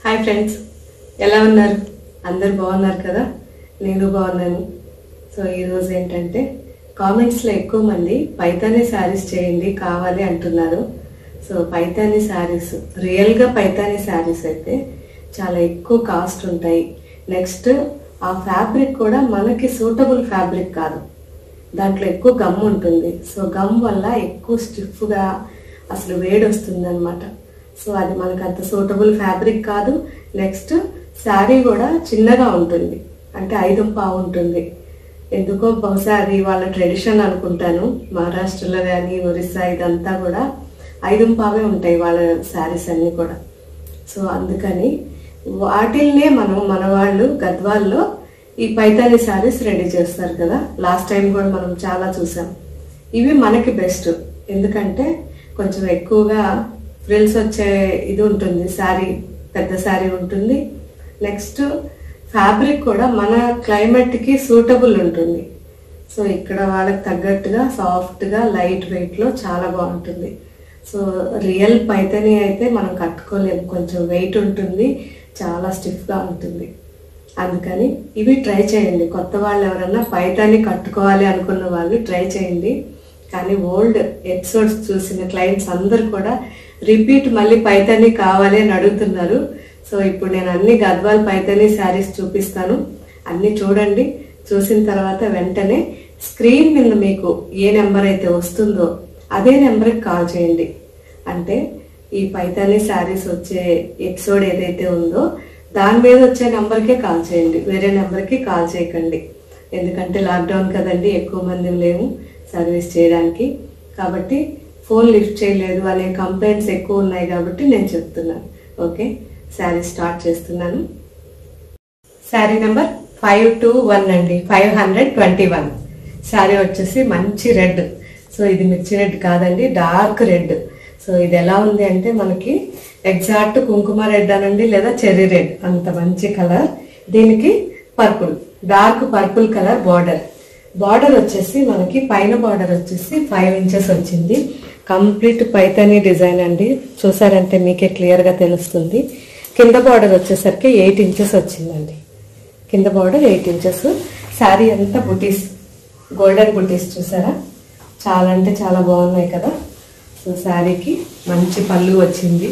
hi friends ఎలా ఉన్నారు అందరు బాగున్నారు కదా నేను బాగున్నాను సో ఈరోజు ఏంటంటే కామెంట్స్లో ఎక్కువ మంది పైతానీ శారీస్ చేయండి కావాలి అంటున్నారు సో పైతానీ శారీస్ రియల్గా పైతానీ శారీస్ అయితే చాలా ఎక్కువ కాస్ట్ ఉంటాయి నెక్స్ట్ ఆ ఫ్యాబ్రిక్ కూడా మనకి సూటబుల్ ఫ్యాబ్రిక్ కాదు దాంట్లో ఎక్కువ గమ్ ఉంటుంది సో గమ్ వల్ల ఎక్కువ స్టిఫ్గా అసలు వేడి వస్తుంది అనమాట సో అది మనకు అంత సూటబుల్ ఫ్యాబ్రిక్ కాదు నెక్స్ట్ శారీ కూడా చిన్నగా ఉంటుంది అంటే ఐదు పావు ఉంటుంది ఎందుకో బహుశా అది వాళ్ళ ట్రెడిషన్ అనుకుంటాను మహారాష్ట్రలో కానీ ఒరిస్సా ఇదంతా కూడా ఐదు పావే ఉంటాయి వాళ్ళ శారీస్ అన్నీ కూడా సో అందుకని వాటిల్నే మనం మన వాళ్ళు గద్వాల్లో ఈ పైతాని శారీస్ రెడీ చేస్తారు కదా లాస్ట్ టైం కూడా మనం చాలా చూసాం ఇవి మనకి బెస్ట్ ఎందుకంటే కొంచెం ఎక్కువగా ఫ్రిల్స్ వచ్చే ఇది ఉంటుంది శారీ పెద్ద శారీ ఉంటుంది నెక్స్ట్ ఫ్యాబ్రిక్ కూడా మన క్లైమేట్కి సూటబుల్ ఉంటుంది సో ఇక్కడ వాళ్ళకి తగ్గట్టుగా సాఫ్ట్గా లైట్ వెయిట్లో చాలా బాగుంటుంది సో రియల్ పైతని అయితే మనం కట్టుకోలేము కొంచెం వెయిట్ ఉంటుంది చాలా స్టిఫ్గా ఉంటుంది అందుకని ఇవి ట్రై చేయండి కొత్త వాళ్ళు ఎవరన్నా పైతాన్ని కట్టుకోవాలి అనుకున్న వాళ్ళు ట్రై చేయండి కానీ ఓల్డ్ ఎపిసోడ్స్ చూసిన క్లయింట్స్ అందరు కూడా రిపీట్ మళ్ళీ పైతాన్ని కావాలి అని అడుగుతున్నారు సో ఇప్పుడు నేను అన్ని గద్వాల్ పైతాని శారీస్ చూపిస్తాను అన్ని చూడండి చూసిన తర్వాత వెంటనే స్క్రీన్ మీద మీకు ఏ నెంబర్ అయితే వస్తుందో అదే నెంబర్కి కాల్ చేయండి అంటే ఈ పైతాని శారీస్ వచ్చే ఎపిసోడ్ ఏదైతే ఉందో దాని మీద వచ్చే నెంబర్కే కాల్ చేయండి వేరే నెంబర్కి కాల్ చేయకండి ఎందుకంటే లాక్డౌన్ కదండి ఎక్కువ మంది లేము సర్వీస్ చేయడానికి కాబట్టి ఫోన్ లిఫ్ట్ చేయలేదు అనే కంప్లైంట్స్ ఎక్కువ ఉన్నాయి కాబట్టి నేను చెప్తున్నాను ఓకే శారీ స్టార్ట్ చేస్తున్నాను sari number five two one అండి five hundred twenty one sari వచ్చేసి మంచి రెడ్ సో ఇది మిర్చి రెడ్ కాదండి డార్క్ రెడ్ సో ఇది ఎలా ఉంది అంటే మనకి ఎగ్జాక్ట్ కుంకుమ రెడ్ అనండి లేదా చెర్రీ రెడ్ అంత మంచి కలర్ దీనికి purple dark purple colour border border వచ్చేసి మనకి పైన బార్డర్ వచ్చేసి ఫైవ్ ఇంచెస్ వచ్చింది కంప్లీట్ పైతని డిజైన్ అండి చూసారంటే మీకే క్లియర్గా తెలుస్తుంది కింద బార్డర్ వచ్చేసరికి ఎయిట్ ఇంచెస్ వచ్చిందండి కింద బార్డర్ ఎయిట్ ఇంచెస్ శారీ అంతా బుటీస్ గోల్డెన్ బుటీస్ చూసారా చాలా అంటే చాలా బాగున్నాయి కదా సో శారీకి మంచి పళ్ళు వచ్చింది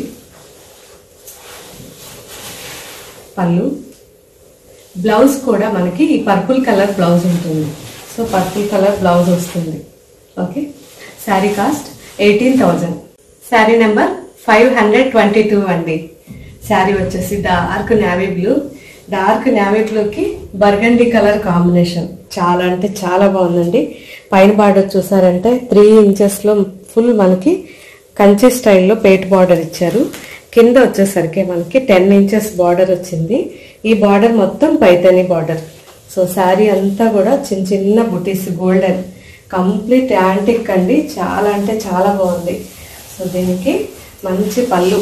పళ్ళు బ్లౌజ్ కూడా మనకి ఈ పర్పుల్ కలర్ బ్లౌజ్ ఉంటుంది సో పర్పుల్ కలర్ బ్లౌజ్ వస్తుంది okay sari cost eighteen thousand sari number five hundred twenty two అండి శారీ వచ్చేసి dark navy blue dark navy బ్లూకి బర్గండి కలర్ కాంబినేషన్ చాలా అంటే చాలా బాగుందండి పైన బార్డర్ చూసారంటే త్రీ ఇంచెస్లో ఫుల్ మనకి కంచి స్టైల్లో పేట్ బార్డర్ ఇచ్చారు కింద వచ్చేసరికి మనకి టెన్ ఇంచెస్ బార్డర్ వచ్చింది ఈ బార్డర్ మొత్తం పైతని బార్డర్ సో శారీ అంతా కూడా చిన్న చిన్న బుటీస్ గోల్డెన్ కంప్లీట్ యాంటిక్ అండి చాలా అంటే చాలా బాగుంది సో దీనికి మంచి పళ్ళు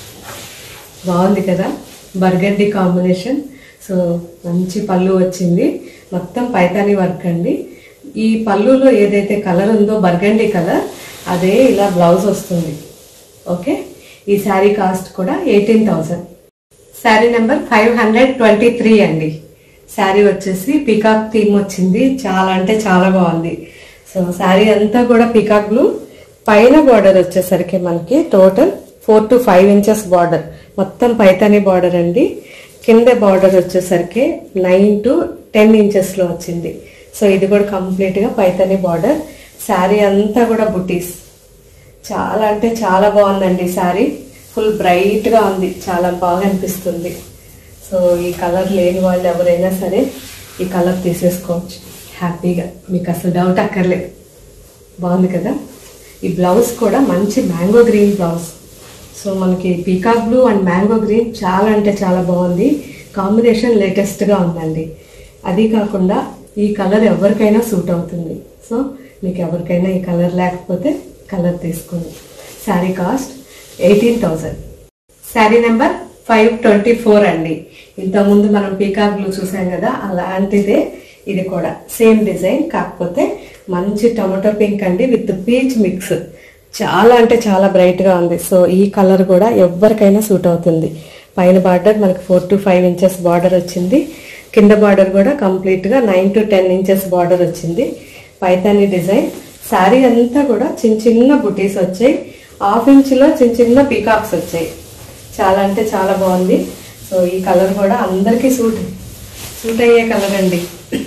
బాగుంది కదా బర్గండి కాంబినేషన్ సో మంచి పళ్ళు వచ్చింది మొత్తం పైతాని వర్క్ అండి ఈ పళ్ళులో ఏదైతే కలర్ ఉందో బర్గండి కలర్ అదే ఇలా బ్లౌజ్ వస్తుంది ఓకే ఈ శారీ కాస్ట్ కూడా eighteen thousand sari number five hundred twenty three అండి శారీ వచ్చేసి పికాక్ థీమ్ వచ్చింది చాలా అంటే చాలా బాగుంది సో శారీ అంతా కూడా పికాక్ బ్లూ పైన బార్డర్ వచ్చేసరికి మనకి total four to five inches border మొత్తం పైతాని బార్డర్ అండి కింద బార్డర్ వచ్చేసరికి నైన్ టు టెన్ ఇంచెస్లో వచ్చింది సో ఇది కూడా కంప్లీట్గా పైతాని బార్డర్ శారీ అంతా కూడా బుటీస్ చాలా అంటే చాలా బాగుందండి శారీ ఫుల్ బ్రైట్గా ఉంది చాలా బాగా అనిపిస్తుంది సో ఈ కలర్ లేని వాళ్ళు ఎవరైనా సరే ఈ కలర్ తీసేసుకోవచ్చు హ్యాపీగా మీకు అసలు డౌట్ అక్కర్లేదు బాగుంది కదా ఈ బ్లౌజ్ కూడా మంచి మ్యాంగో గ్రీన్ బ్లౌజ్ సో మనకి peacock blue and mango green చాలా అంటే చాలా బాగుంది కాంబినేషన్ లేటెస్ట్గా ఉందండి అది కాకుండా ఈ కలర్ ఎవరికైనా సూట్ అవుతుంది సో మీకు ఎవరికైనా ఈ కలర్ లేకపోతే కలర్ తీసుకోండి sari cost eighteen thousand sari number five twenty four అండి ఇంతకుముందు మనం పీకాక్ బ్లూ చూసాం కదా అలాంటిదే ఇది కూడా సేమ్ డిజైన్ కాకపోతే మంచి టొమాటో పింక్ అండి విత్ పీచ్ మిక్స్ చాలా అంటే చాలా బ్రైట్గా ఉంది సో ఈ కలర్ కూడా ఎవరికైనా సూట్ అవుతుంది పైన బార్డర్ మనకి four to five inches border వచ్చింది కింద బార్డర్ కూడా కంప్లీట్గా nine to ten inches border వచ్చింది పైతాని డిజైన్ శారీ అంతా కూడా చిన్న చిన్న బుటీస్ వచ్చాయి హాఫ్ ఇంచ్లో చిన్న చిన్న పీకాక్స్ వచ్చాయి చాలా అంటే చాలా బాగుంది సో ఈ కలర్ కూడా అందరికీ సూట్ సూట్ అయ్యే కలర్ అండి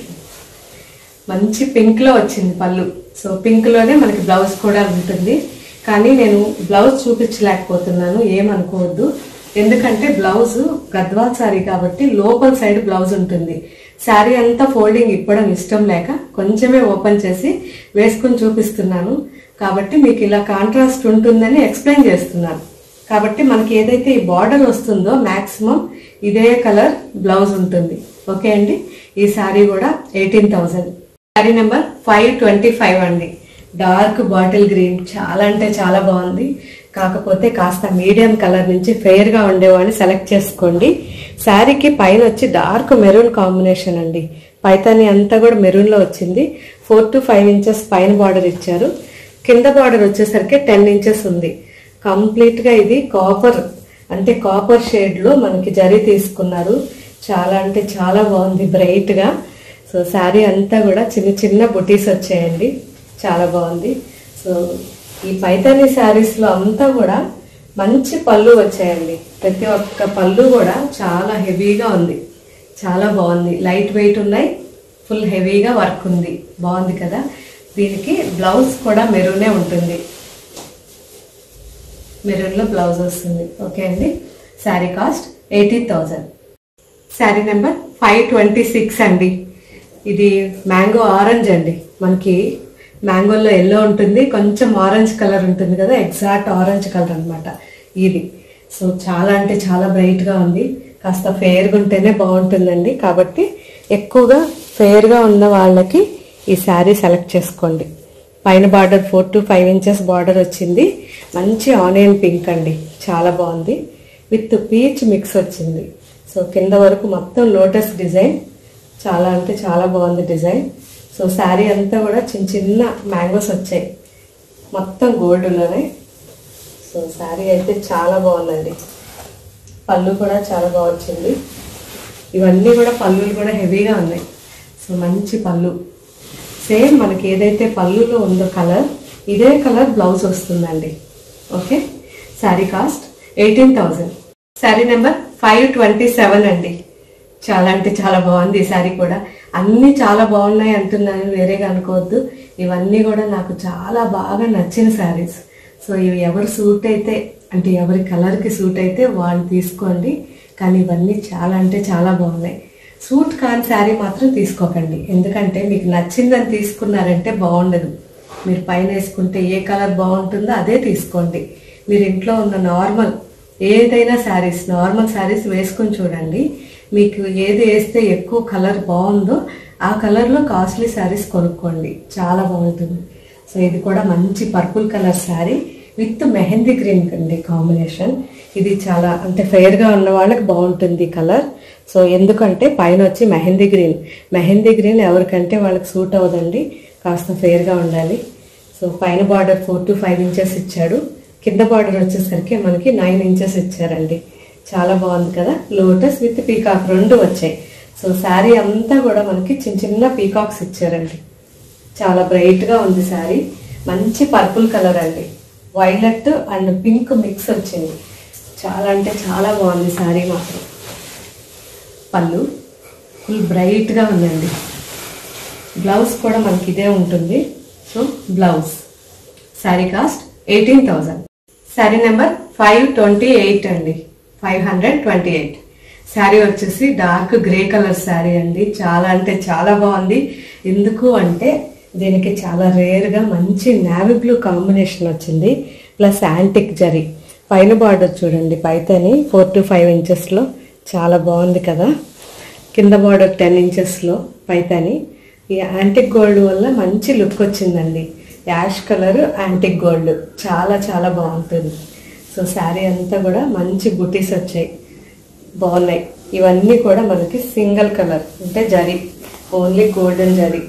మంచి పింక్ లో వచ్చింది పళ్ళు సో పింక్ లోనే మనకి బ్లౌజ్ కూడా ఉంటుంది కానీ నేను బ్లౌజ్ చూపించలేకపోతున్నాను ఏమనుకోవద్దు ఎందుకంటే బ్లౌజ్ గద్వాల్ శారీ కాబట్టి లోపల సైడ్ బ్లౌజ్ ఉంటుంది శారీ అంతా ఫోల్డింగ్ ఇప్పడం ఇష్టం లేక కొంచెమే ఓపెన్ చేసి వేసుకుని చూపిస్తున్నాను కాబట్టి మీకు ఇలా కాంట్రాస్ట్ ఉంటుందని ఎక్స్ప్లెయిన్ చేస్తున్నాను కాబట్టి మనకి ఏదైతే ఈ బార్డర్ వస్తుందో మాక్సిమం ఇదే కలర్ బ్లౌజ్ ఉంటుంది ఓకే అండి ఈ శారీ కూడా eighteen thousand sari number five twenty five అండి డార్క్ బాటిల్ గ్రీన్ చాలా అంటే చాలా బాగుంది కాకపోతే కాస్త మీడియం కలర్ నుంచి ఫెయిర్ గా ఉండేవాడిని సెలెక్ట్ చేసుకోండి శారీకి పైన వచ్చి డార్క్ మెరూన్ కాంబినేషన్ అండి పైతాని అంతా కూడా మెరూన్ లో వచ్చింది ఫోర్ టు ఫైవ్ ఇంచెస్ పైన బార్డర్ ఇచ్చారు కింద బార్డర్ వచ్చేసరికి టెన్ ఇంచెస్ ఉంది కంప్లీట్ గా ఇది కాపర్ అంటే కాపర్ షేడ్ లో మనకి జరీ తీసుకున్నారు చాలా అంటే చాలా బాగుంది బ్రైట్ గా సో శారీ అంతా కూడా చిన్న చిన్న బుటీస్ వచ్చాయండి చాలా బాగుంది సో ఈ పైతాని శారీస్ లో అంతా కూడా మంచి పళ్ళు వచ్చాయండి ప్రతి ఒక్క పళ్ళు కూడా చాలా హెవీగా ఉంది చాలా బాగుంది లైట్ వెయిట్ ఉన్నాయి ఫుల్ హెవీగా వర్క్ ఉంది బాగుంది కదా దీనికి బ్లౌజ్ కూడా మెరూనే ఉంటుంది మెరూన్లో బ్లౌజ్ వస్తుంది ఓకే అండి sari cost eighteen thousand sari number five twenty six అండి ఇది మ్యాంగో ఆరెంజ్ అండి మనకి మ్యాంగోలో ఎల్లో ఉంటుంది కొంచెం ఆరెంజ్ కలర్ ఉంటుంది కదా ఎగ్జాక్ట్ ఆరెంజ్ కలర్ అన్నమాట ఇది సో చాలా అంటే చాలా బ్రైట్గా ఉంది కాస్త ఫెయిర్గా ఉంటేనే బాగుంటుందండి కాబట్టి ఎక్కువగా ఫెయిర్గా ఉన్న వాళ్ళకి ఈ శారీ సెలెక్ట్ చేసుకోండి పైన border four to five inches border వచ్చింది మంచి ఆనియన్ పింక్ అండి చాలా బాగుంది విత్ పీచ్ మిక్స్ వచ్చింది సో కింద వరకు మొత్తం లోటస్ డిజైన్ చాలా అంటే చాలా బాగుంది డిజైన్ సో శారీ అంతా కూడా చిన్న చిన్న మ్యాంగోస్ వచ్చాయి మొత్తం గోల్డ్లోనే సో శారీ అయితే చాలా బాగుందండి పళ్ళు కూడా చాలా బాగా వచ్చింది ఇవన్నీ కూడా పళ్ళులు కూడా హెవీగా ఉన్నాయి సో మంచి పళ్ళు సేమ్ మనకి ఏదైతే పళ్ళులో ఉందో కలర్ ఇదే కలర్ బ్లౌజ్ వస్తుందండి okay sari cost eighteen thousand sari number five twenty seven అండి చాలా అంటే చాలా బాగుంది ఈ శారీ కూడా అన్నీ చాలా బాగున్నాయి అంటున్నాను వేరేగా అనుకోవద్దు ఇవన్నీ కూడా నాకు చాలా బాగా నచ్చిన శారీస్ సో ఇవి ఎవరు సూట్ అయితే అంటే ఎవరి కలర్కి సూట్ అయితే వాళ్ళు తీసుకోండి కానీ ఇవన్నీ చాలా అంటే చాలా బాగున్నాయి సూట్ కాని శారీ మాత్రం తీసుకోకండి ఎందుకంటే మీకు నచ్చిందని తీసుకున్నారంటే బాగుండదు మీరు పైన వేసుకుంటే ఏ కలర్ బాగుంటుందో అదే తీసుకోండి మీరు ఇంట్లో ఉన్న నార్మల్ ఏదైనా శారీస్ నార్మల్ శారీస్ వేసుకొని చూడండి మీకు ఏది వేస్తే ఎక్కువ కలర్ బాగుందో ఆ కలర్లో కాస్ట్లీ శారీస్ కొనుక్కోండి చాలా బాగుంటుంది సో ఇది కూడా మంచి purple colour sari with mehndi green అండి కాంబినేషన్ ఇది చాలా అంటే ఫెయిర్గా ఉన్న వాళ్ళకి బాగుంటుంది కలర్ సో ఎందుకంటే పైన వచ్చి మెహందీ గ్రీన్ మెహందీ గ్రీన్ ఎవరికంటే వాళ్ళకి సూట్ అవ్వదండి కాస్త ఫెయిర్గా ఉండాలి సో పైన border four to five inches ఇచ్చాడు కింద బార్డర్ వచ్చేసరికి మనకి నైన్ ఇంచెస్ ఇచ్చారండి చాలా బాగుంది కదా లోటస్ విత్ పీకాక్ రెండు వచ్చాయి సో శారీ అంతా కూడా మనకి చిన్న చిన్న పీకాక్స్ ఇచ్చారండి చాలా బ్రైట్గా ఉంది శారీ మంచి పర్పుల్ కలర్ అండి వైలెట్ అండ్ పింక్ మిక్స్ వచ్చింది చాలా అంటే చాలా బాగుంది శారీ మాత్రం పళ్ళు ఫుల్ బ్రైట్గా ఉందండి బ్లౌజ్ కూడా మనకి ఇదే ఉంటుంది so blouse sari cost eighteen thousand sari number five twenty eight అండి five hundred twenty eight sari వచ్చేసి డార్క్ గ్రే కలర్ శారీ అండి చాలా అంటే చాలా బాగుంది ఎందుకు అంటే దీనికి చాలా రేర్గా మంచి నావీ బ్లూ కాంబినేషన్ వచ్చింది ప్లస్ యాంటిక్ జరీ పైన బార్డర్ చూడండి పైతని ఫోర్ టు ఫైవ్ ఇంచెస్లో చాలా బాగుంది కదా కింద బార్డర్ టెన్ ఇంచెస్లో పైతాని ఈ యాంటిక్ గోల్డ్ వల్ల మంచి లుక్ వచ్చిందండి యాష్ కలర్ యాంటిక్ గోల్డ్ చాలా చాలా బాగుంటుంది సో శారీ అంతా కూడా మంచి బుటీస్ వచ్చాయి బాగున్నాయి ఇవన్నీ కూడా మనకి సింగిల్ కలర్ అంటే జరీ ఓన్లీ గోల్డెన్ జరీ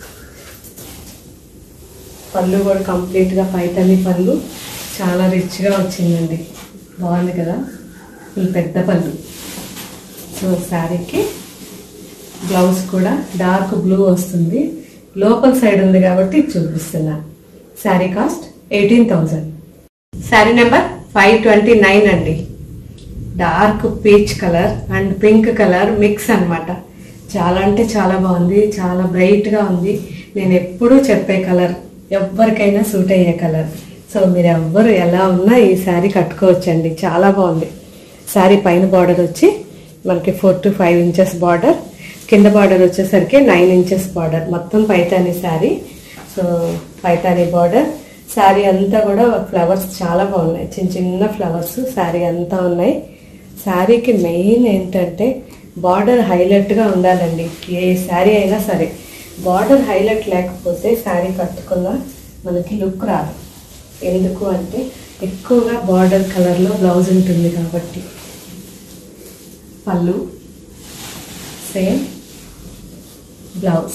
పళ్ళు కూడా కంప్లీట్గా పైతని పళ్ళు చాలా రిచ్గా వచ్చిందండి బాగుంది కదా ఫుల్ పెద్ద పళ్ళు సో శారీకి బ్లౌజ్ కూడా డార్క్ బ్లూ వస్తుంది లోపల సైడ్ ఉంది కాబట్టి చూపిస్తున్నా sari cost eighteen thousand sari number five twenty nine అండి dark peach colour and pink colour mix అన్నమాట చాలా అంటే చాలా బాగుంది చాలా బ్రైట్గా ఉంది నేను ఎప్పుడూ చెప్పే కలర్ ఎవరికైనా సూట్ అయ్యే కలర్ సో మీరు ఎవ్వరు ఎలా ఉన్నా ఈ శారీ కట్టుకోవచ్చండి చాలా బాగుంది శారీ పైన బార్డర్ వచ్చి మనకి four to five inches border కింద బార్డర్ వచ్చేసరికి నైన్ ఇంచెస్ బార్డర్ మొత్తం పైతాని శారీ సో పైతాని బార్డర్ శారీ అంతా కూడా ఫ్లవర్స్ చాలా బాగున్నాయి చిన్న చిన్న ఫ్లవర్స్ శారీ అంతా ఉన్నాయి శారీకి మెయిన్ ఏంటంటే బార్డర్ హైలైట్గా ఉండాలండి ఏ శారీ అయినా సరే బార్డర్ హైలైట్ లేకపోతే శారీ కట్టుకున్న మనకి లుక్ రాదు ఎందుకు అంటే ఎక్కువగా బార్డర్ కలర్లో బ్లౌజ్ ఉంటుంది కాబట్టి పళ్ళు same blouse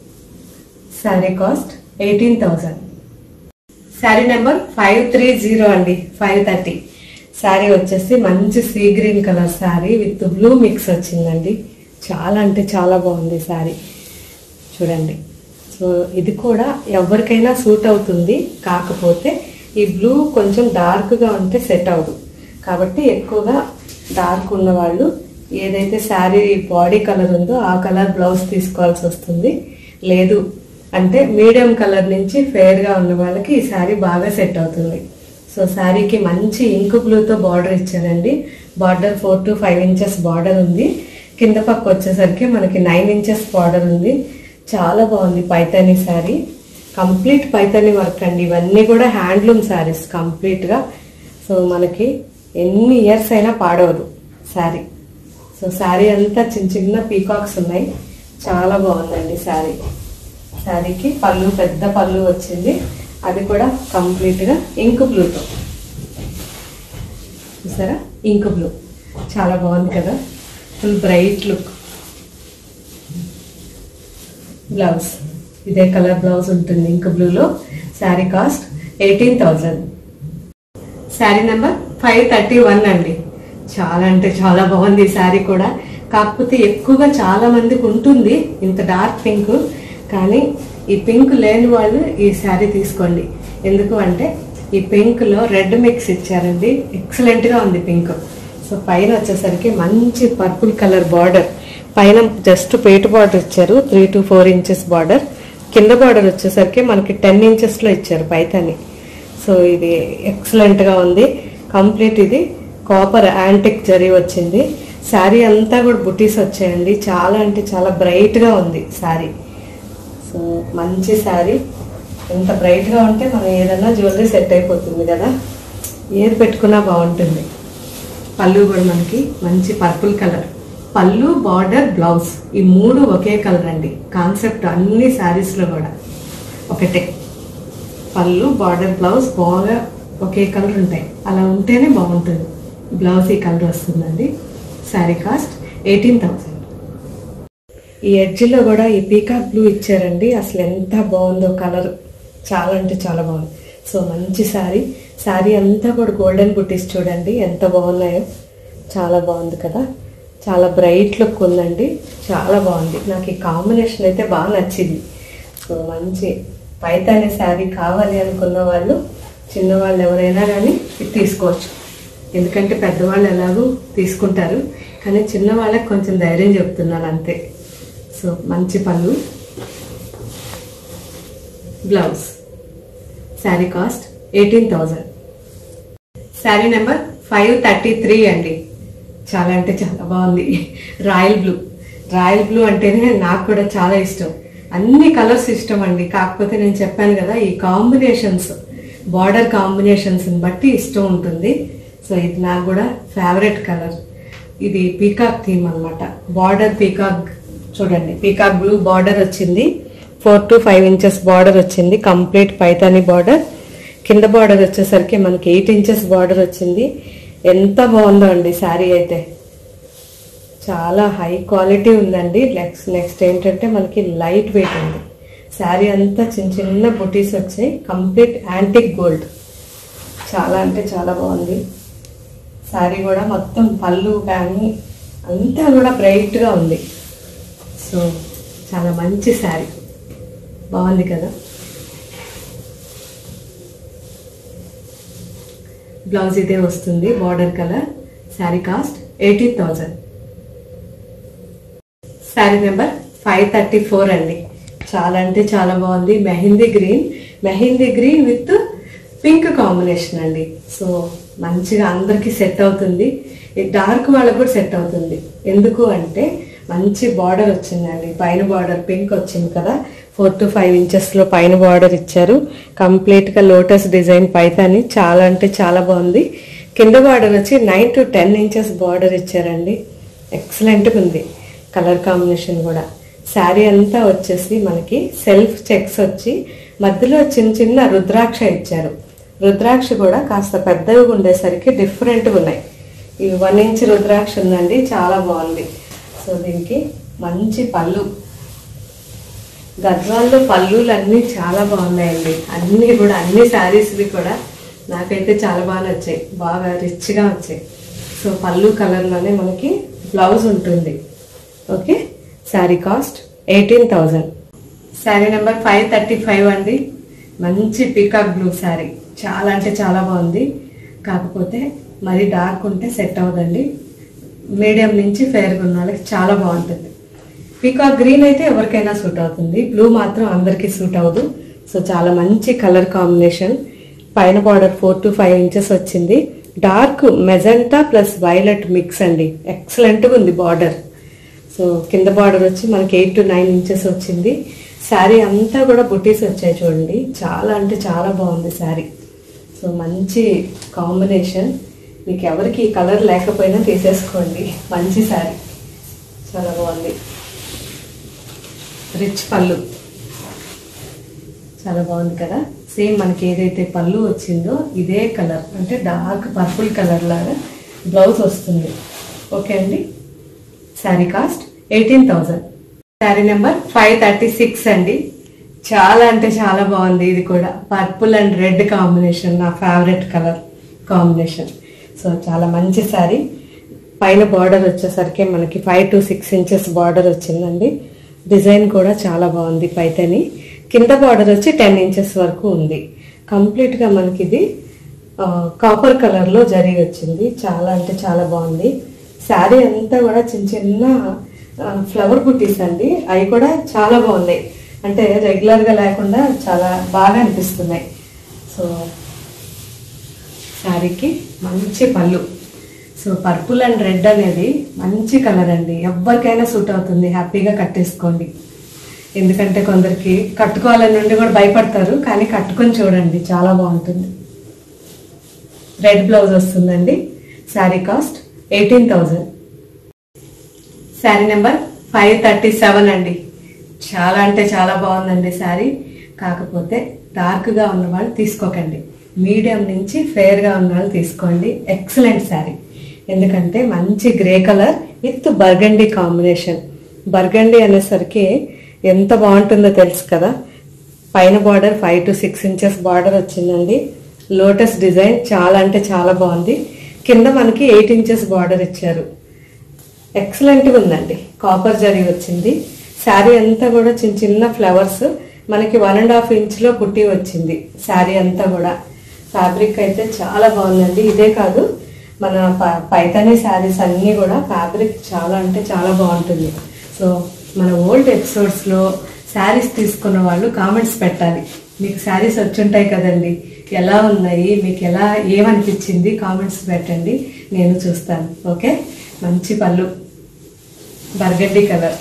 sari cost eighteen thousand sari number five three zero అండి ఫైవ్ థర్టీ శారీ వచ్చేసి మంచి sea green colour sari with blue mix వచ్చిందండి చాలా అంటే చాలా బాగుంది శారీ చూడండి సో ఇది కూడా ఎవరికైనా సూట్ అవుతుంది కాకపోతే ఈ బ్లూ కొంచెం డార్క్గా ఉంటే సెట్ అవ్వదు కాబట్టి ఎక్కువగా డార్క్ ఉన్న వాళ్ళు ఏదైతే శారీ బాడీ కలర్ ఉందో ఆ కలర్ బ్లౌజ్ తీసుకోవాల్సి వస్తుంది లేదు అంటే మీడియం కలర్ నుంచి ఫేర్గా ఉన్న వాళ్ళకి ఈ శారీ బాగా సెట్ అవుతుంది సో శారీకి మంచి ఇంకు బ్లూతో బార్డర్ ఇచ్చారండి border four to five inches border ఉంది కింద పక్క వచ్చేసరికి మనకి నైన్ ఇంచెస్ బార్డర్ ఉంది చాలా బాగుంది పైతాని శారీ కంప్లీట్ పైతాని వర్క్ అండి ఇవన్నీ కూడా హ్యాండ్లూమ్ శారీస్ కంప్లీట్గా సో మనకి ఎన్ని ఇయర్స్ అయినా పాడవదు శారీ సో శారీ అంతా చిన్న చిన్న పీకాక్స్ ఉన్నాయి చాలా బాగుందండి శారీ శారీకి పళ్ళు పెద్ద పళ్ళు వచ్చింది అది కూడా కంప్లీట్గా ఇంక్ బ్లూతో చూసారా ఇంక్ బ్లూ చాలా బాగుంది కదా ఫుల్ బ్రైట్ లుక్ బ్లౌజ్ ఇదే కలర్ బ్లౌజ్ ఉంటుంది ఇంక్ బ్లూలో sari cost eighteen thousand sari number five thirty one అండి చాలా అంటే చాలా బాగుంది ఈ శారీ కూడా కాకపోతే ఎక్కువగా చాలా మందికి ఉంటుంది ఇంత డార్క్ పింక్ కానీ ఈ పింక్ లేని వాళ్ళు ఈ శారీ తీసుకోండి ఎందుకు అంటే ఈ పింక్ లో రెడ్ మిక్స్ ఇచ్చారండి ఎక్సలెంట్ గా ఉంది పింక్ సో పైన వచ్చేసరికి మంచి పర్పుల్ కలర్ బార్డర్ పైన జస్ట్ పేట బార్డర్ ఇచ్చారు three to four inches border కింద బార్డర్ వచ్చేసరికి మనకి టెన్ ఇంచెస్ లో ఇచ్చారు పైతని సో ఇది ఎక్సలెంట్ గా ఉంది కంప్లీట్ ఇది కాపర్ యాంటిక్ జరీ వచ్చింది శారీ అంతా కూడా బుటీస్ వచ్చాయండి చాలా అంటే చాలా బ్రైట్ గా ఉంది శారీ సో మంచి శారీ ఎంత బ్రైట్ గా ఉంటే మనం ఏదన్నా జ్యువెలరీ సెట్ అయిపోతుంది కదా ఏది పెట్టుకున్నా బాగుంటుంది పళ్ళు కూడా మనకి మంచి పర్పుల్ కలర్ పళ్ళు బార్డర్ బ్లౌజ్ ఈ మూడు ఒకే కలర్ అండి కాన్సెప్ట్ అన్ని శారీస్ లో కూడా ఒకటే పళ్ళు బార్డర్ బ్లౌజ్ బాగా ఒకే కలర్ ఉంటాయి అలా ఉంటేనే బాగుంటుంది బ్లౌజ్ ఈ కలర్ వస్తుందండి శారీ కాస్ట్ ఎయిటీన్ థౌసండ్ ఈ ఎడ్జ్లో కూడా ఈ పీకాక్ బ్లూ ఇచ్చారండి అసలు ఎంత బాగుందో కలర్ చాలా అంటే చాలా బాగుంది సో మంచి శారీ శారీ అంతా కూడా గోల్డెన్ బుట్టీస్ చూడండి ఎంత బాగున్నాయో చాలా బాగుంది కదా చాలా బ్రైట్ లుక్ ఉందండి చాలా బాగుంది నాకు ఈ కాంబినేషన్ అయితే బాగా నచ్చింది సో మంచి పైతాని శారీ కావాలి అనుకున్న వాళ్ళు చిన్నవాళ్ళు ఎవరైనా కానీ ఇది తీసుకోవచ్చు ఎందుకంటే పెద్దవాళ్ళు ఎలాగో తీసుకుంటారు కానీ చిన్న వాళ్ళకి కొంచెం ధైర్యం చెప్తున్నాను అంతే సో మంచి పళ్ళు blouse sari cost eighteen thousand sari number five thirty three అండి చాలా అంటే చాలా బాగుంది రాయల్ బ్లూ రాయల్ బ్లూ అంటేనే నాకు కూడా చాలా ఇష్టం అన్ని కలర్స్ ఇష్టం అండి కాకపోతే నేను చెప్పాను కదా ఈ కాంబినేషన్స్ బార్డర్ కాంబినేషన్స్ బట్టి ఇష్టం ఉంటుంది సో ఇది నాకు కూడా ఫేవరెట్ కలర్ ఇది పీకాక్ థీమ్ అన్నమాట బార్డర్ పీకాక్ చూడండి పీకాక్ బ్లూ బార్డర్ వచ్చింది four to five inches border వచ్చింది కంప్లీట్ పైతాని బార్డర్ కింద బార్డర్ వచ్చేసరికి మనకి ఎయిట్ ఇంచెస్ బార్డర్ వచ్చింది ఎంత బాగుందో అండి శారీ అయితే చాలా హై క్వాలిటీ ఉందండి నెక్స్ట్ నెక్స్ట్ ఏంటంటే మనకి లైట్ వెయిట్ ఉంది శారీ అంతా చిన్న చిన్న బుటీస్ వచ్చాయి కంప్లీట్ యాంటిక్ గోల్డ్ చాలా అంటే చాలా బాగుంది శారీ కూడా మొత్తం పళ్ళు కానీ అంతా కూడా బ్రైట్గా ఉంది సో చాలా మంచి శారీ బాగుంది కదా బ్లౌజ్ ఇదే వస్తుంది border colour sari cost eighteen thousand sari number five thirty four అండి చాలా అంటే చాలా బాగుంది mehndi green mehndi green with pink combination అండి సో మంచిగా అందరికీ సెట్ అవుతుంది ఈ డార్క్ వాళ్ళకు కూడా సెట్ అవుతుంది ఎందుకు అంటే మంచి బార్డర్ వచ్చిందండి పైన బార్డర్ పింక్ వచ్చింది కదా ఫోర్ టు ఫైవ్ ఇంచెస్లో పైన బార్డర్ ఇచ్చారు కంప్లీట్గా లోటస్ డిజైన్ పైతాని చాలా అంటే చాలా బాగుంది కింద బార్డర్ వచ్చి nine to ten inches border ఇచ్చారండి ఎక్సలెంట్గా ఉంది కలర్ కాంబినేషన్ కూడా శారీ అంతా వచ్చేసి మనకి సెల్ఫ్ చెక్స్ వచ్చి మధ్యలో చిన్న చిన్న రుద్రాక్ష ఇచ్చారు రుద్రాక్ష కూడా కాస్త పెద్దగా ఉండేసరికి డిఫరెంట్గా ఉన్నాయి ఈ వన్ ఇంచ్ రుద్రాక్ష ఉందండి చాలా బాగుంది సో దీనికి మంచి పళ్ళు గద్వాల్లో పళ్ళులు అన్నీ చాలా బాగున్నాయండి అన్నీ కూడా అన్ని శారీస్వి కూడా నాకైతే చాలా బాగా నచ్చాయి బాగా రిచ్గా వచ్చాయి సో పళ్ళు కలర్లోనే మనకి బ్లౌజ్ ఉంటుంది okay sari cost eighteen thousand sari number five thirty five అండి మంచి పికాక్ బ్లూ శారీ చాలా అంటే చాలా బాగుంది కాకపోతే మరి డార్క్ ఉంటే సెట్ అవ్వదండి మీడియం నుంచి ఫేర్గా ఉన్న వాళ్ళకి చాలా బాగుంటుంది పీకాక్ గ్రీన్ అయితే ఎవరికైనా సూట్ అవుతుంది బ్లూ మాత్రం అందరికీ సూట్ అవ్వదు సో చాలా మంచి కలర్ కాంబినేషన్ పైన border four to five inches వచ్చింది dark magenta plus violet mix అండి ఎక్సలెంట్గా ఉంది బార్డర్ సో కింద బార్డర్ వచ్చి మనకి ఎయిట్ టు నైన్ ఇంచెస్ వచ్చింది శారీ అంతా కూడా బుటీస్ వచ్చాయి చూడండి చాలా అంటే చాలా బాగుంది శారీ సో మంచి కాంబినేషన్ మీకు ఎవరికి ఈ కలర్ లేకపోయినా తీసేసుకోండి మంచి శారీ చాలా బాగుంది రిచ్ పళ్ళు చాలా బాగుంది కదా సేమ్ మనకి ఏదైతే పళ్ళు వచ్చిందో ఇదే కలర్ అంటే డార్క్ పర్పుల్ కలర్ లాగా బ్లౌజ్ వస్తుంది ఓకే అండి sari cost eighteen thousand sari number five thirty six అండి చాలా అంటే చాలా బాగుంది ఇది కూడా పర్పుల్ అండ్ రెడ్ కాంబినేషన్ నా ఫేవరెట్ కలర్ కాంబినేషన్ సో చాలా మంచి శారీ పైన బార్డర్ వచ్చేసరికి మనకి five to six inches border వచ్చిందండి డిజైన్ కూడా చాలా బాగుంది పైతని కింద బార్డర్ వచ్చి టెన్ ఇంచెస్ వరకు ఉంది కంప్లీట్గా మనకి ఇది కాపర్ కలర్లో జరిగి వచ్చింది చాలా అంటే చాలా బాగుంది శారీ అంతా కూడా చిన్న చిన్న ఫ్లవర్ బుట్టీస్ అండి అవి కూడా చాలా బాగున్నాయి అంటే రెగ్యులర్గా లేకుండా చాలా బాగా అనిపిస్తున్నాయి సో శారీకి మంచి పళ్ళు సో పర్పుల్ అండ్ రెడ్ అనేది మంచి కలర్ అండి ఎవరికైనా సూట్ అవుతుంది హ్యాపీగా కట్టేసుకోండి ఎందుకంటే కొందరికి కట్టుకోవాలని నుండి కూడా భయపడతారు కానీ కట్టుకొని చూడండి చాలా బాగుంటుంది రెడ్ బ్లౌజ్ వస్తుందండి sari cost eighteen thousand sari number five thirty seven అండి చాలా అంటే చాలా బాగుందండి శారీ కాకపోతే డార్క్గా ఉన్న వాళ్ళు తీసుకోకండి మీడియం నుంచి ఫేర్గా ఉన్న వాళ్ళు తీసుకోండి ఎక్సలెంట్ శారీ ఎందుకంటే మంచి grey colour with burgundy combination burgundy అనేసరికి ఎంత బాగుంటుందో తెలుసు కదా పైన border five to six inches border వచ్చిందండి లోటస్ డిజైన్ చాలా అంటే చాలా బాగుంది కింద మనకి ఎయిట్ ఇంచెస్ బార్డర్ ఇచ్చారు ఎక్సలెంట్గా ఉందండి కాపర్ జరీ వచ్చింది శారీ అంతా కూడా చిన్న చిన్న ఫ్లవర్స్ మనకి వన్ అండ్ హాఫ్ ఇంచ్లో పుట్టి వచ్చింది శారీ అంతా కూడా ఫ్యాబ్రిక్ అయితే చాలా బాగుందండి ఇదే కాదు మన ప- పైతానీ శారీస్ అన్నీ కూడా ఫ్యాబ్రిక్ చాలా అంటే చాలా బాగుంటుంది సో మన ఓల్డ్ ఎపిసోడ్స్లో శారీస్ తీసుకున్న వాళ్ళు కామెంట్స్ పెట్టాలి మీకు శారీస్ వచ్చుంటాయి కదండి ఎలా ఉన్నాయి మీకు ఎలా ఏమనిపించింది కామెంట్స్ పెట్టండి నేను చూస్తాను ఓకే మంచి పళ్ళు బర్గడ్డీ కలర్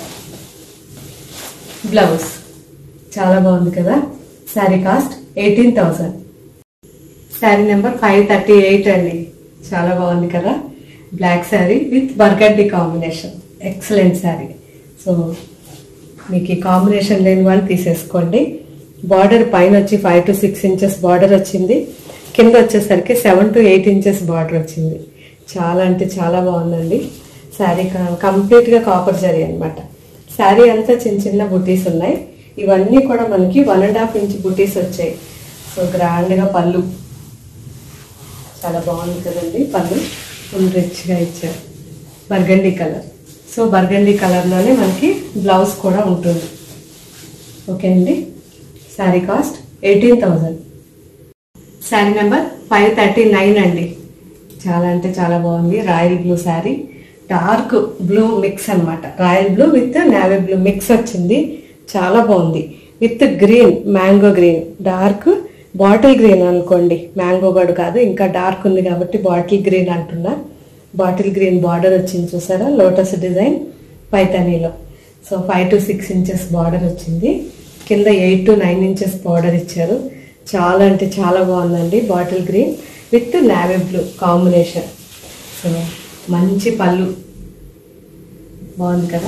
బ్లౌజ్ చాలా బాగుంది కదా sari cost eighteen thousand sari number five thirty eight అండి చాలా బాగుంది కదా black sari with burgundy combination excellent sari so మీకు ఈ కాంబినేషన్ లేని వాళ్ళు తీసేసుకోండి బార్డర్ పైన వచ్చి five to six inches border వచ్చింది కింద వచ్చేసరికి seven to eight inches border వచ్చింది చాలా అంటే చాలా బాగుందండి శారీ కంప్లీట్గా కాపర్ జరీ అనమాట శారీ అంతా చిన్న చిన్న బుటీస్ ఉన్నాయి ఇవన్నీ కూడా మనకి వన్ అండ్ హాఫ్ ఇంచ్ బుటీస్ వచ్చాయి సో గ్రాండ్గా పళ్ళు చాలా బాగుంది కదండి పళ్ళు ఫుల్ రిచ్గా ఇచ్చారు బర్గండీ కలర్ సో బర్గండీ కలర్లోనే మనకి బ్లౌజ్ కూడా ఉంటుంది ఓకే అండి sari cost eighteen thousand sari number five thirty nine అండి చాలా అంటే చాలా బాగుంది royal blue sari dark blue mix అన్నమాట royal blue with navy blue mix వచ్చింది చాలా బాగుంది with green mango green dark bottle green అనుకోండి మ్యాంగో గడు కాదు ఇంకా డార్క్ ఉంది కాబట్టి బాటిల్ గ్రీన్ అంటున్నా బాటిల్ గ్రీన్ బార్డర్ వచ్చింది చూసారా లోటస్ డిజైన్ పైతానీలో so five to six inches border వచ్చింది కింద eight to nine inches border ఇచ్చారు చాలా అంటే చాలా బాగుందండి bottle green with navy blue combination so మంచి పళ్ళు బాగుంది కదా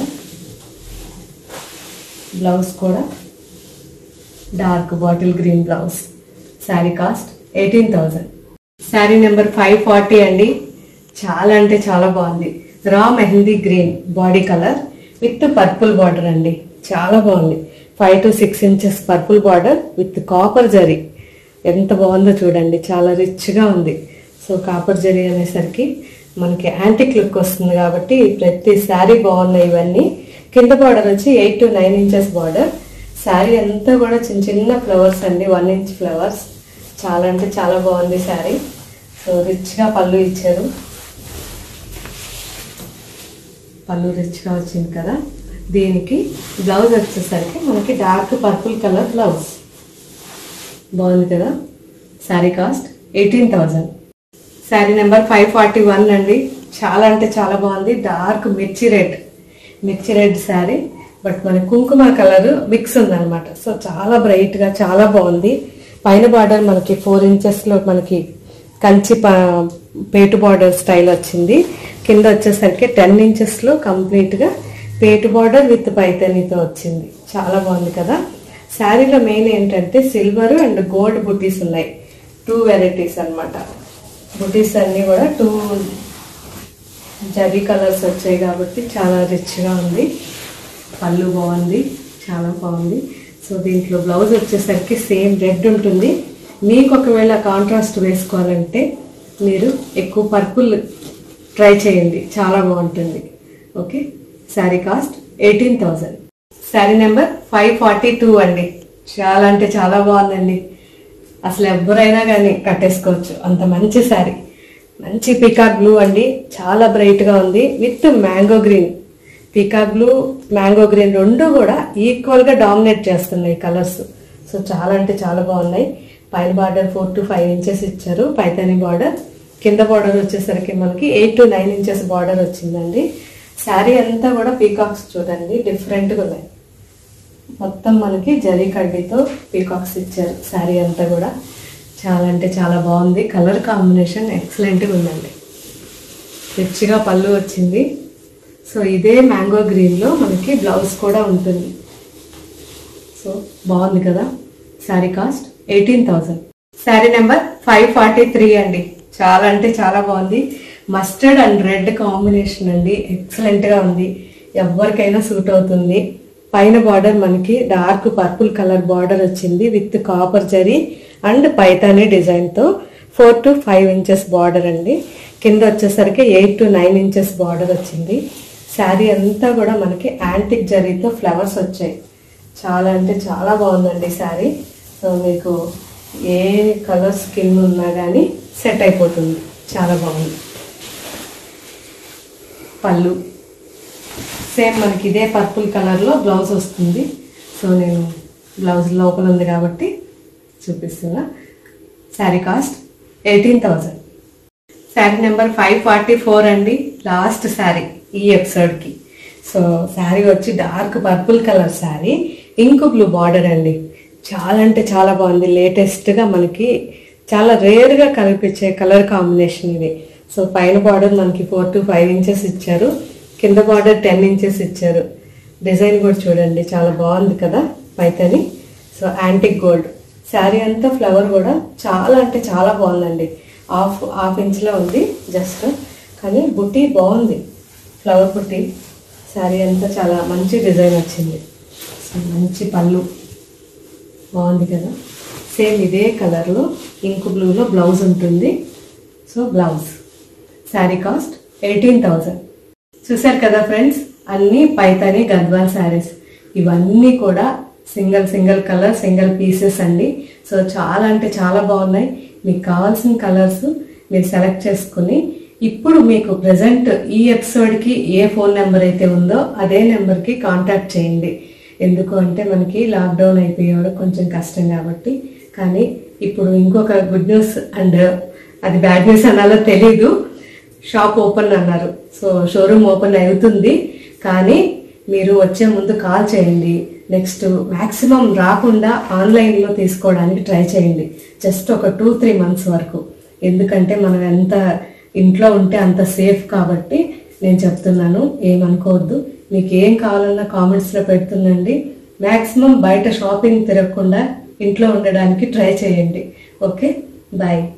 బ్లౌజ్ కూడా dark bottle green blouse sari cost eighteen thousand sari number five forty అండి చాలా అంటే చాలా బాగుంది raw mehndi green body colour with purple border అండి చాలా బాగుంది five to six inches purple border with copper zari ఎంత బాగుందో చూడండి చాలా రిచ్గా ఉంది సో కాపర్ జరీ అనేసరికి మనకి యాంటిక్ లుక్ వస్తుంది కాబట్టి ప్రతి శారీ బాగున్నాయి ఇవన్నీ కింద బార్డర్ వచ్చి eight to nine inches border sari అంతా కూడా చిన్న చిన్న ఫ్లవర్స్ అండి వన్ ఇంచ్ ఫ్లవర్స్ చాలా అంటే చాలా బాగుంది శారీ సో రిచ్గా పళ్ళు ఇచ్చారు పళ్ళు రిచ్గా వచ్చింది కదా దీనికి బ్లౌజ్ వచ్చేసరికి మనకి డార్క్ పర్పుల్ కలర్ బ్లౌజ్ బాగుంది కదా sari cost eighteen thousand sari number five forty one అండి చాలా అంటే చాలా బాగుంది డార్క్ మిర్చి రెడ్ మిర్చి రెడ్ శారీ బట్ మన కుంకుమ కలర్ మిక్స్ ఉందన్నమాట సో చాలా బ్రైట్గా చాలా బాగుంది పైన బార్డర్ మనకి ఫోర్ ఇంచెస్లో మనకి కంచి ప- పేటు బార్డర్ స్టైల్ వచ్చింది కింద వచ్చేసరికి టెన్ ఇంచెస్లో కంప్లీట్గా పేటు బార్డర్ విత్ పైతనీతో వచ్చింది చాలా బాగుంది కదా శారీలో మెయిన్ ఏంటంటే సిల్వర్ అండ్ గోల్డ్ బుటీస్ ఉన్నాయి టూ వెరైటీస్ అన్నమాట బుటీస్ అన్నీ కూడా టూ జరీ కలర్స్ వచ్చాయి కాబట్టి చాలా రిచ్గా ఉంది పళ్ళు బాగుంది చాలా బాగుంది సో దీంట్లో బ్లౌజ్ వచ్చేసరికి సేమ్ రెడ్ ఉంటుంది మీకు ఒకవేళ కాంట్రాస్ట్ వేసుకోవాలంటే మీరు ఎక్కువ పర్పుల్ ట్రై చేయండి చాలా బాగుంటుంది okay sari cost eighteen thousand sari number five forty two అండి చాలా అంటే చాలా బాగుందండి అసలు ఎవరైనా కానీ కట్టేసుకోవచ్చు అంత మంచి శారీ మంచి పీకాక్ బ్లూ అండి చాలా బ్రైట్గా ఉంది with mango green peacock blue mango green రెండు కూడా ఈక్వల్గా డామినేట్ చేస్తున్నాయి కలర్స్ సో చాలా అంటే చాలా బాగున్నాయి పైన border four to five inches ఇచ్చారు పైతాని బార్డర్ కింద బార్డర్ వచ్చేసరికి మనకి eight to nine inches border వచ్చిందండి శారీ అంతా కూడా పీకాక్స్ చూడండి డిఫరెంట్గా ఉన్నాయి మొత్తం మనకి జరీ కడ్డీతో పీకాక్స్ ఇచ్చారు శారీ అంతా కూడా చాలా అంటే చాలా బాగుంది కలర్ కాంబినేషన్ ఎక్సలెంట్గా ఉందండి రిచ్గా పళ్ళు వచ్చింది సో ఇదే మ్యాంగో గ్రీన్లో మనకి బ్లౌజ్ కూడా ఉంటుంది సో బాగుంది కదా sari cost eighteen thousand sari number five forty three అండి చాలా అంటే చాలా బాగుంది మస్టర్డ్ అండ్ రెడ్ కాంబినేషన్ అండి ఎక్సలెంట్గా ఉంది ఎవరికైనా సూట్ అవుతుంది పైన బార్డర్ మనకి డార్క్ పర్పుల్ కలర్ బార్డర్ వచ్చింది with copper zari and Paithani డిజైన్తో four to five inches border అండి కింద వచ్చేసరికి eight to nine inches border వచ్చింది శారీ అంతా కూడా మనకి యాంటిక్ జరీతో ఫ్లవర్స్ వచ్చాయి చాలా అంటే చాలా బాగుందండి శారీ సో మీకు ఏ కలర్ స్కిన్ ఉన్నా కానీ సెట్ అయిపోతుంది చాలా బాగుంది పళ్ళు సేమ్ మనకి ఇదే పర్పుల్ కలర్లో బ్లౌజ్ వస్తుంది సో నేను బ్లౌజ్ లోపల ఉంది కాబట్టి చూపిస్తున్నా sari cost eighteen thousand sari number five forty four అండి లాస్ట్ శారీ ఈ ఎపిసోడ్కి సో శారీ వచ్చి dark purple colour sari ink blue border అండి చాలా అంటే చాలా బాగుంది లేటెస్ట్గా మనకి చాలా రేర్గా కనిపించే కలర్ కాంబినేషన్ ఇది సో పైన బార్డర్ మనకి ఫోర్ టు ఫైవ్ ఇంచెస్ ఇచ్చారు కింద బార్డర్ టెన్ ఇంచెస్ ఇచ్చారు డిజైన్ కూడా చూడండి చాలా బాగుంది కదా Paithani so antique gold sari అంతా ఫ్లవర్ కూడా చాలా అంటే చాలా బాగుందండి హాఫ్ హాఫ్ ఇంచ్లో ఉంది జస్ట్ కానీ బుట్టి బాగుంది ఫ్లవర్ బుట్టి శారీ అంతా చాలా మంచి డిజైన్ వచ్చింది సో మంచి పళ్ళు బాగుంది కదా సేమ్ ఇదే కలర్లో ఇంక్ బ్లూలో బ్లౌజ్ ఉంటుంది so blouse sari cost eighteen thousand చూసారు కదా ఫ్రెండ్స్ అన్ని పైతాని గద్వాల్ శారీస్ ఇవన్నీ కూడా single single colour single pieces అండి సో చాలా అంటే చాలా బాగున్నాయి మీకు కావాల్సిన కలర్స్ మీరు సెలెక్ట్ చేసుకుని ఇప్పుడు మీకు ప్రజెంట్ ఈ ఎపిసోడ్కి ఏ ఫోన్ నెంబర్ అయితే ఉందో అదే నెంబర్కి కాంటాక్ట్ చేయండి ఎందుకు అంటే మనకి లాక్డౌన్ అయిపోయేవాడు కొంచెం కష్టం కాబట్టి కానీ ఇప్పుడు ఇంకొక గుడ్ న్యూస్ అండ్ అది బ్యాడ్ న్యూస్ అనాలో తెలీదు షాప్ ఓపెన్ అన్నారు సో షోరూమ్ ఓపెన్ అవుతుంది కానీ మీరు వచ్చే ముందు కాల్ చేయండి నెక్స్ట్ మ్యాక్సిమం రాకుండా ఆన్లైన్లో తీసుకోవడానికి ట్రై చేయండి జస్ట్ ఒక టూ త్రీ మంత్స్ వరకు ఎందుకంటే మనం ఎంత ఇంట్లో ఉంటే అంత సేఫ్ కాబట్టి నేను చెప్తున్నాను ఏమనుకోవద్దు మీకు ఏం కావాలన్నా కామెంట్స్లో పెడుతుందండి మ్యాక్సిమం బయట షాపింగ్ తిరగకుండా ఇంట్లో ఉండడానికి ట్రై చేయండి ఓకే బాయ్